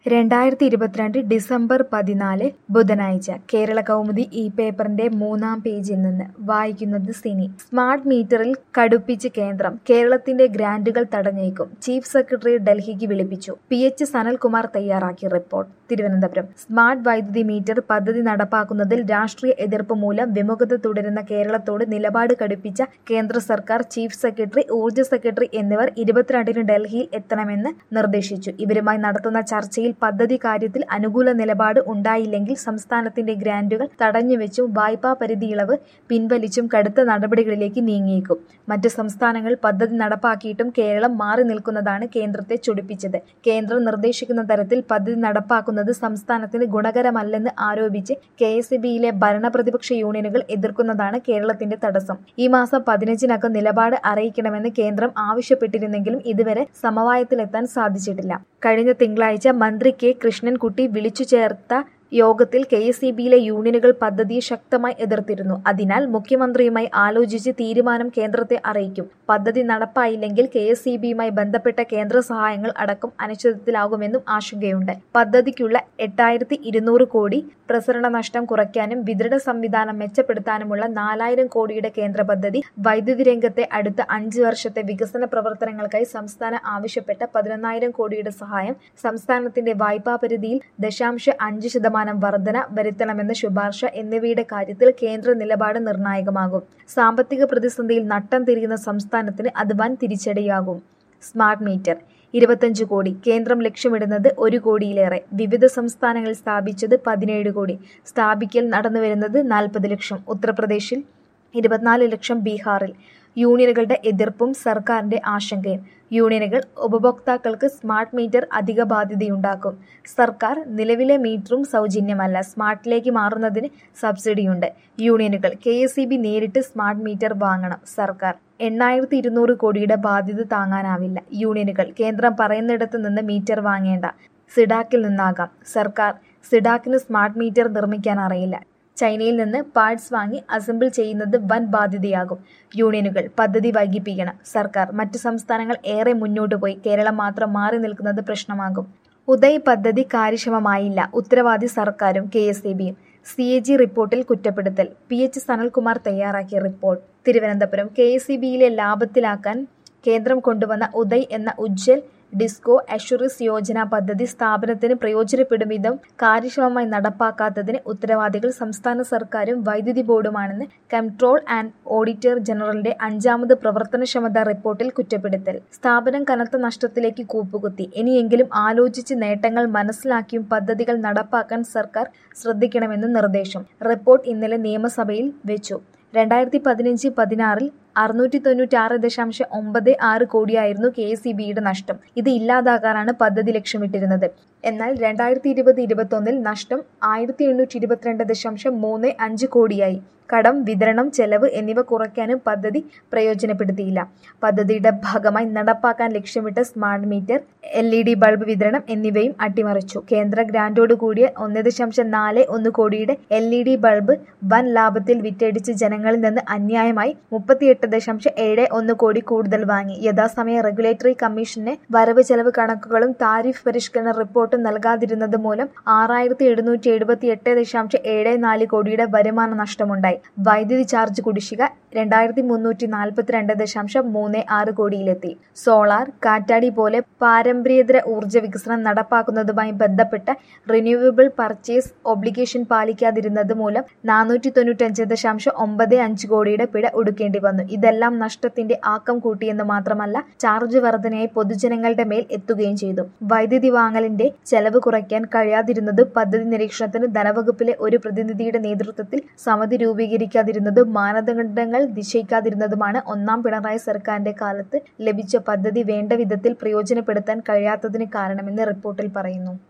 രണ്ടായിരത്തി ഇരുപത്തിരണ്ട് ഡിസംബർ പതിനാല് ബുധനാഴ്ച കേരള കൗമുദി ഈ പേപ്പറിന്റെ മൂന്നാം പേജിൽ നിന്ന് വായിക്കുന്നത് സിനി സ്മാർട്ട് മീറ്ററിൽ കടുപ്പിച്ച് കേന്ദ്രം കേരളത്തിന്റെ ഗ്രാന്റുകൾ തടഞ്ഞേക്കും ചീഫ് സെക്രട്ടറി ഡൽഹിക്ക് വിളിപ്പിച്ചു പി എച്ച് സനൽകുമാർ തയ്യാറാക്കിയ റിപ്പോർട്ട് തിരുവനന്തപുരം സ്മാർട്ട് വൈദ്യുതി മീറ്റർ പദ്ധതി നടപ്പാക്കുന്നതിൽ രാഷ്ട്രീയ എതിർപ്പ് മൂലം വിമുഖത തുടരുന്ന കേരളത്തോട് നിലപാട് കടുപ്പിച്ച കേന്ദ്ര സർക്കാർ ചീഫ് സെക്രട്ടറി ഊർജ്ജ സെക്രട്ടറി എന്നിവർ ഇരുപത്തിരണ്ടിന് ഡൽഹിയിൽ എത്തണമെന്ന് നിർദ്ദേശിച്ചു ഇവരുമായി നടത്തുന്ന ചർച്ചയിൽ പദ്ധതി കാര്യത്തിൽ അനുകൂല നിലപാട് ഉണ്ടായില്ലെങ്കിൽ സംസ്ഥാനത്തിന്റെ ഗ്രാന്റുകൾ തടഞ്ഞുവെച്ചും വായ്പാ പരിധി ഇളവ് പിൻവലിച്ചും കടുത്ത നടപടികളിലേക്ക് നീങ്ങിയേക്കും മറ്റു സംസ്ഥാനങ്ങൾ പദ്ധതി നടപ്പാക്കിയിട്ടും കേരളം മാറി നിൽക്കുന്നതാണ് കേന്ദ്രത്തെ ചൊടിപ്പിച്ചത് കേന്ദ്രം നിർദ്ദേശിക്കുന്ന തരത്തിൽ പദ്ധതി നടപ്പാക്കുന്നത് സംസ്ഥാനത്തിന് ഗുണകരമല്ലെന്ന് ആരോപിച്ച് കെ എസ് ബിയിലെ ഭരണപ്രതിപക്ഷ യൂണിയനുകൾ എതിർക്കുന്നതാണ് കേരളത്തിന്റെ തടസ്സം ഈ മാസം പതിനഞ്ചിനകം നിലപാട് അറിയിക്കണമെന്ന് കേന്ദ്രം ആവശ്യപ്പെട്ടിരുന്നെങ്കിലും ഇതുവരെ സമവായത്തിലെത്താൻ സാധിച്ചിട്ടില്ല കഴിഞ്ഞ തിങ്കളാഴ്ച മന്ത്രി കെ കൃഷ്ണൻകുട്ടി വിളിച്ചു ചേർത്ത യോഗത്തിൽ കെ എസ് ഇ ബിയിലെ യൂണിയനുകൾ പദ്ധതിയെ ശക്തമായി എതിർത്തിരുന്നു അതിനാൽ മുഖ്യമന്ത്രിയുമായി ആലോചിച്ച് തീരുമാനം കേന്ദ്രത്തെ അറിയിക്കും പദ്ധതി നടപ്പായില്ലെങ്കിൽ കെ എസ് ഇ ബിയുമായി ബന്ധപ്പെട്ട കേന്ദ്ര സഹായങ്ങൾ അടക്കം അനിശ്ചിതത്തിലാകുമെന്നും ആശങ്കയുണ്ട് പദ്ധതിക്കുള്ള എട്ടായിരത്തി ഇരുന്നൂറ് കോടി പ്രസരണ നഷ്ടം കുറയ്ക്കാനും വിതരണ സംവിധാനം മെച്ചപ്പെടുത്താനുമുള്ള നാലായിരം കോടിയുടെ കേന്ദ്ര പദ്ധതി വൈദ്യുതി രംഗത്തെ അടുത്ത അഞ്ച് വർഷത്തെ വികസന പ്രവർത്തനങ്ങൾക്കായി സംസ്ഥാനം ആവശ്യപ്പെട്ട പതിനൊന്നായിരം കോടിയുടെ സഹായം സംസ്ഥാനത്തിന്റെ വായ്പാ പരിധിയിൽ ദശാംശ അഞ്ച് ശതമാനം വർധന വരുത്തണമെന്ന ശുപാർശ എന്നിവയുടെ കാര്യത്തിൽ കേന്ദ്ര നിലപാട് നിർണായകമാകും സാമ്പത്തിക പ്രതിസന്ധിയിൽ നട്ടം തിരിയുന്ന സംസ്ഥാനത്തിന് അത് വൻ തിരിച്ചടിയാകും സ്മാർട്ട് മീറ്റർ ഇരുപത്തഞ്ച് കോടി കേന്ദ്രം ലക്ഷ്യമിടുന്നത് ഒരു കോടിയിലേറെ വിവിധ സംസ്ഥാനങ്ങളിൽ സ്ഥാപിച്ചത് പതിനേഴ് കോടി സ്ഥാപിക്കൽ നടന്നുവരുന്നത് നാൽപ്പത് ലക്ഷം ഉത്തർപ്രദേശിൽ ഇരുപത്തിനാല് ലക്ഷം ബീഹാറിൽ യൂണിയനുകളുടെ എതിർപ്പും സർക്കാരിന്റെ ആശങ്കയും യൂണിയനുകൾ ഉപഭോക്താക്കൾക്ക് സ്മാർട്ട് മീറ്റർ അധിക ബാധ്യതയുണ്ടാക്കും സർക്കാർ നിലവിലെ മീറ്ററും സൗജന്യമല്ല സ്മാർട്ടിലേക്ക് മാറുന്നതിന് സബ്സിഡിയുണ്ട് യൂണിയനുകൾ കെ നേരിട്ട് സ്മാർട്ട് മീറ്റർ വാങ്ങണം സർക്കാർ എണ്ണായിരത്തി ഇരുന്നൂറ് കോടിയുടെ ബാധ്യത താങ്ങാനാവില്ല യൂണിയനുകൾ കേന്ദ്രം പറയുന്നിടത്ത് നിന്ന് മീറ്റർ വാങ്ങേണ്ട സിഡാക്കിൽ നിന്നാകാം സർക്കാർ സിഡാക്കിന് സ്മാർട്ട് മീറ്റർ നിർമ്മിക്കാൻ അറിയില്ല ചൈനയിൽ നിന്ന് പാർട്സ് വാങ്ങി അസംബിൾ ചെയ്യുന്നത് വൻ ബാധ്യതയാകും യൂണിയനുകൾ പദ്ധതി വൈകിപ്പിക്കണം സർക്കാർ മറ്റു സംസ്ഥാനങ്ങൾ ഏറെ മുന്നോട്ട് പോയി കേരളം മാത്രം മാറി നിൽക്കുന്നത് പ്രശ്നമാകും ഉദയ് പദ്ധതി കാര്യക്ഷമമായില്ല ഉത്തരവാദി സർക്കാരും കെ എസ് ഇ ബിയും സി എ ജി റിപ്പോർട്ടിൽ കുറ്റപ്പെടുത്തൽ പി എച്ച് സനൽകുമാർ തയ്യാറാക്കിയ report Thiruvananthapuram K S E ബിയിലെ ലാഭത്തിലാക്കാൻ കേന്ദ്രം കൊണ്ടുവന്ന ഉദയ് എന്ന ഉജ്ജൽ ഡിസ്കോ അഷുറിസ് യോജന പദ്ധതി സ്ഥാപനത്തിന് പ്രയോജനപ്പെടും വിധം കാര്യക്ഷമമായി നടപ്പാക്കാത്തതിന് ഉത്തരവാദികൾ സംസ്ഥാന സർക്കാരും വൈദ്യുതി ബോർഡുമാണെന്ന് കംട്രോൾ ആൻഡ് ഓഡിറ്റർ ജനറലിന്റെ അഞ്ചാമത് പ്രവർത്തനക്ഷമതാ റിപ്പോർട്ടിൽ കുറ്റപ്പെടുത്തൽ സ്ഥാപനം കനത്ത നഷ്ടത്തിലേക്ക് കൂപ്പുകുത്തി ഇനിയെങ്കിലും ആലോചിച്ച് നേട്ടങ്ങൾ മനസ്സിലാക്കിയും പദ്ധതികൾ നടപ്പാക്കാൻ സർക്കാർ ശ്രദ്ധിക്കണമെന്ന് നിർദ്ദേശം റിപ്പോർട്ട് ഇന്നലെ നിയമസഭയിൽ വെച്ചു രണ്ടായിരത്തി പതിനഞ്ച് പതിനാറിൽ അറുന്നൂറ്റി തൊണ്ണൂറ്റി ആറ് ദശാംശം ഒമ്പത് ആറ് കോടിയായിരുന്നു കെ എസ് ഇ ബിയുടെ നഷ്ടം ഇത് ഇല്ലാതാക്കാനാണ് പദ്ധതി ലക്ഷ്യമിട്ടിരുന്നത് എന്നാൽ രണ്ടായിരത്തി ഇരുപത് ഇരുപത്തൊന്നിൽ നഷ്ടം ആയിരത്തി എണ്ണൂറ്റി ഇരുപത്തിരണ്ട് ദശാംശം മൂന്ന് അഞ്ച് കോടിയായി കടം വിതരണം ചെലവ് എന്നിവ കുറയ്ക്കാനും പദ്ധതി പ്രയോജനപ്പെടുത്തിയില്ല പദ്ധതിയുടെ ഭാഗമായി നടപ്പാക്കാൻ ലക്ഷ്യമിട്ട smart metre L E D bulb വിതരണം എന്നിവയും അട്ടിമറിച്ചു കേന്ദ്ര ഗ്രാന്റോട് കൂടിയ ഒന്ന് ദശാംശം നാല് ഒന്ന് കോടിയുടെ എൽ ഇ ഡി ബൾബ് വൻ ലാഭത്തിൽ വിറ്റഴിച്ച് ജനങ്ങളിൽ നിന്ന് അന്യായമായി മുപ്പത്തിയെട്ട് ദശാംശം ഏഴ് ഒന്ന് കോടി കൂടുതൽ വാങ്ങി യഥാസമയം റെഗുലേറ്ററി കമ്മീഷന് വരവ് ചെലവ് കണക്കുകളും താരിഫ് പരിഷ്കരണ റിപ്പോർട്ടും നൽകാതിരുന്നത് മൂലം ആറായിരത്തി എഴുന്നൂറ്റി എഴുപത്തി എട്ട് ദശാംശം ഏഴ് നാല് കോടിയുടെ വരുമാന നഷ്ടമുണ്ടായി വൈദ്യുതി ചാർജ് കുടിശ്ശിക രണ്ടായിരത്തി മുന്നൂറ്റി നാൽപ്പത്തിരണ്ട് ദശാംശം മൂന്ന് ആറ് കോടിയിലെത്തി സോളാർ കാറ്റാടി പോലെ പാരമ്പര്യേതര ഊർജ്ജ വികസനം നടപ്പാക്കുന്നതുമായി ബന്ധപ്പെട്ട റിന്യൂവബിൾ പർച്ചേസ് ഒബ്ലിഗേഷൻ പാലിക്കാതിരുന്നത് മൂലം നാനൂറ്റി തൊണ്ണൂറ്റഞ്ച് ദശാംശം ഒമ്പത് അഞ്ച് കോടിയുടെ പിഴ ഒടുക്കേണ്ടി വന്നു ഇതെല്ലാം നഷ്ടത്തിന്റെ ആക്കം കൂട്ടിയെന്ന് മാത്രമല്ല ചാർജ് വർധനയായി പൊതുജനങ്ങളുടെ മേൽ എത്തുകയും ചെയ്തു വൈദ്യുതി വാങ്ങലിന്റെ ചെലവ് കുറയ്ക്കാൻ കഴിയാതിരുന്നതും പദ്ധതി നിരീക്ഷണത്തിന് ധനവകുപ്പിലെ ഒരു പ്രതിനിധിയുടെ നേതൃത്വത്തിൽ സമിതി രൂപീകരിക്കാതിരുന്നതും മാനദണ്ഡങ്ങൾ നിശ്ചയിക്കാതിരുന്നതുമാണ് ഒന്നാം പിണറായി സർക്കാരിന്റെ കാലത്ത് ലഭിച്ച പദ്ധതി വേണ്ട വിധത്തിൽ പ്രയോജനപ്പെടുത്താൻ കഴിയാത്തതിന് കാരണമെന്ന് റിപ്പോർട്ടിൽ പറയുന്നു